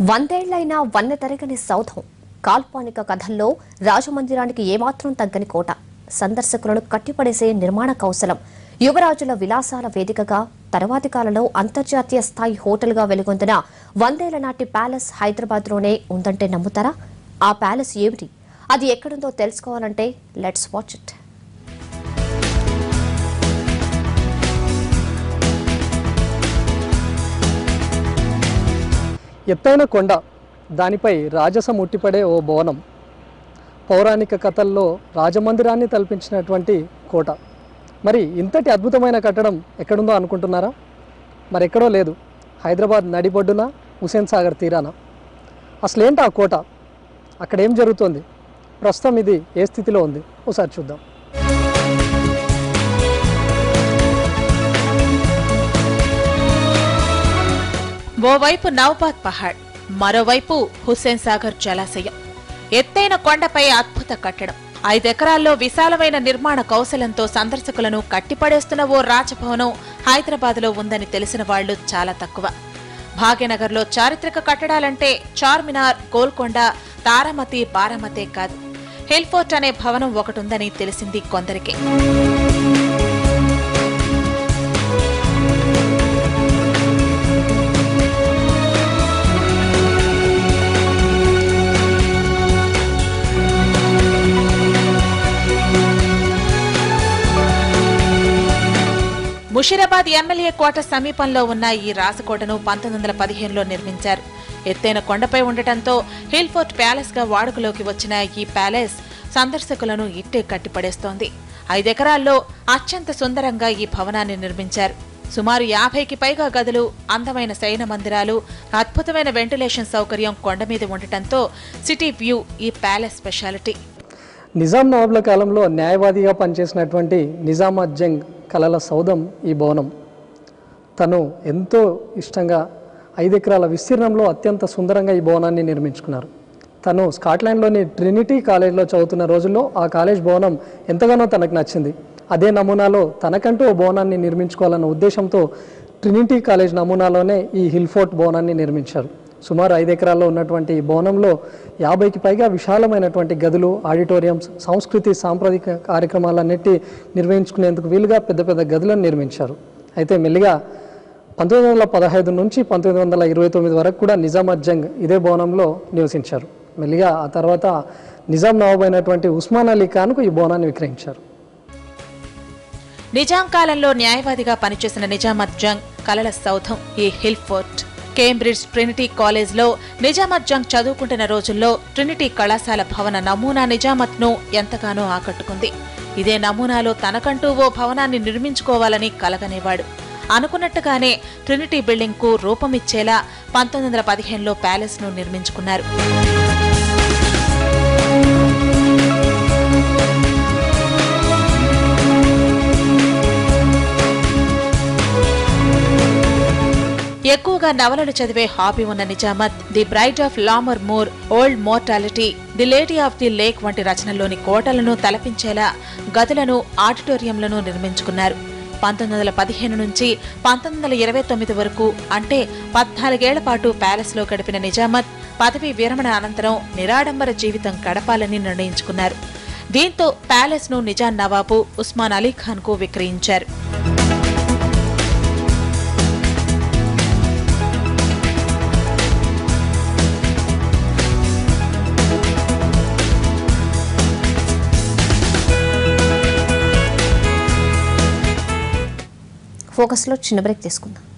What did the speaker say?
వందేళ్లైనా వన్నె తరగని సౌధం కాల్పనిక కథల్లో రాజమందిరానికి ఏమాత్రం తగ్గని కోట సందర్శకులను కట్టిపడేసే నిర్మాణ కౌశలం యువరాజుల విలాసాల వేదికగా తర్వాతి కాలంలో అంతర్జాతీయ స్థాయి హోటల్గా వెలుగొందిన వందేళ్ల నాటి ప్యాలెస్ హైదరాబాద్లోనే ఉందంటే నమ్ముతారా ఆ ప్యాలెస్ ఏమిటి అది ఎక్కడుందో తెలుసుకోవాలంటే లెట్స్ వాచ్ ఇట్ ఎత్తైన కొండ దానిపై రాజసం ఉట్టిపడే ఓ భవనం పౌరాణిక కథల్లో రాజమందిరాన్ని తలపించినటువంటి కోట మరి ఇంతటి అద్భుతమైన కట్టడం ఎక్కడుందో అనుకుంటున్నారా మరి ఎక్కడో లేదు హైదరాబాద్ నడిబొడ్డున హుసేన్ సాగర్ తీరాన అసలేంటి ఆ కోట అక్కడ ఏం జరుగుతోంది ప్రస్తుతం ఇది ఏ స్థితిలో ఉంది ఒకసారి చూద్దాం ఓవైపు నౌబాద్ పహాడ్ మరోవైపు హుస్సేన్ సాగర్ జలాశయం ఎత్తైన కొండపై అద్భుత కట్టడం ఐదెకరాల్లో విశాలమైన నిర్మాణ కౌశలంతో సందర్శకులను కట్టిపడేస్తున్న ఓ రాజభవనం హైదరాబాద్లో ఉందని తెలిసిన వాళ్లు చాలా తక్కువ భాగ్యనగర్లో చారిత్రక కట్టడాలంటే చార్మినార్ గోల్కొండ తారామతి బారామతే కాదు హిల్ఫోర్ట్ అనే భవనం ఒకటుందని తెలిసింది కొందరికే ముషీరాబాద్ ఎమ్మెల్యే కోట సమీపంలో ఉన్న ఈ రాసకోటను పంతొమ్మిది వందల పదిహేనులో నిర్మించారు ఎత్తైన కొండపై ఉండటంతో హిల్ఫోర్ట్ ప్యాలెస్ గా వాడుకలోకి వచ్చిన ఈ ప్యాలెస్ సందర్శకులను ఇట్టే కట్టిపడేస్తోంది ఐదెకరాల్లో అత్యంత సుందరంగా ఈ భవనాన్ని నిర్మించారు సుమారు యాభైకి పైగా గదులు అందమైన శయన మందిరాలు అద్భుతమైన వెంటిలేషన్ సౌకర్యం కొండ మీద ఉండటంతో సిటీ వ్యూ ఈ ప్యాలెస్ స్పెషాలిటీ నిజాం నవాబ్ల కాలంలో న్యాయవాదిగా పనిచేసినటువంటి నిజామాత్ జంగ్ కలల సౌధం ఈ భవనం తను ఎంతో ఇష్టంగా ఐదు ఎకరాల విస్తీర్ణంలో అత్యంత సుందరంగా ఈ భవనాన్ని నిర్మించుకున్నారు తను స్కాట్లాండ్లోని ట్రినిటీ కాలేజ్లో చదువుతున్న రోజుల్లో ఆ కాలేజ్ భవనం ఎంతగానో తనకు నచ్చింది అదే నమూనాలో తనకంటూ ఓ భవనాన్ని నిర్మించుకోవాలన్న ఉద్దేశంతో ట్రినిటీ కాలేజ్ నమూనాలోనే ఈ హిల్ఫోర్ట్ భవనాన్ని నిర్మించారు సుమారు ఐదు ఎకరాల్లో ఉన్నటువంటి ఈ భవనంలో యాభైకి పైగా విశాలమైనటువంటి గదులు ఆడిటోరియంస్ సంస్కృతి సాంప్రదాయిక కార్యక్రమాలన్నిటి నిర్వహించుకునేందుకు వీలుగా పెద్ద పెద్ద గదులను నిర్మించారు అయితే మెల్లిగా పంతొమ్మిది వందల పదహైదు నుంచి పంతొమ్మిది వందల ఇరవై తొమ్మిది వరకు కూడా నిజామత్ జంగ్ ఇదే భవనంలో నివసించారు మెల్లిగా ఆ తర్వాత నిజాం నవాబ్ అయినటువంటి ఉస్మాన్ అలీ ఖాన్కు ఈ భవనాన్ని విక్రయించారు నిజాం కాలంలో న్యాయవాదిగా పనిచేసిన నిజామత్ జంగ్ కలల సౌధం ఈ హిల్ ఫోర్ట్ కేంబ్రిడ్జ్ ట్రినిటీ కాలేజ్లో నిజామత్ జంగ్ చదువుకుంటున్న రోజుల్లో ట్రినిటీ కళాశాల భవన నమూనా నిజామత్ ను ఎంతగానో ఆకట్టుకుంది ఇదే నమూనాలో తనకంటూ ఓ భవనాన్ని నిర్మించుకోవాలని కలగనేవాడు అనుకున్నట్టుగానే ట్రినిటీ బిల్డింగ్ కు రూపమిచ్చేలా పంతొమ్మిది వందల పదిహేనులో ప్యాలెస్ ను నిర్మించుకున్నారు ఎక్కువగా నవలలు చదివే హాబీ ఉన్న నిజామత్ the bride of Lammermoor old mortality the lady of the lake వంటి రచనల్లోని కోటలను తలపించేలా గదులను ఆడిటోరియంలను నిర్మించుకున్నారు పంతొమ్మిది వందల పదిహేను నుంచి పంతొమ్మిది వందల ఇరవై తొమ్మిది వరకు అంటే పద్నాలుగేళ్ల పాటు ప్యాలెస్లో గడిపిన నిజామత్ పదవీ విరమణ అనంతరం నిరాడంబర జీవితం గడపాలని నిర్ణయించుకున్నారు దీంతో ప్యాలెస్ను నిజాం నవాబు ఉస్మాన్ అలీ ఖాన్కు విక్రయించారు ఫోకస్లో చిన్న బ్రేక్ తీసుకుందాం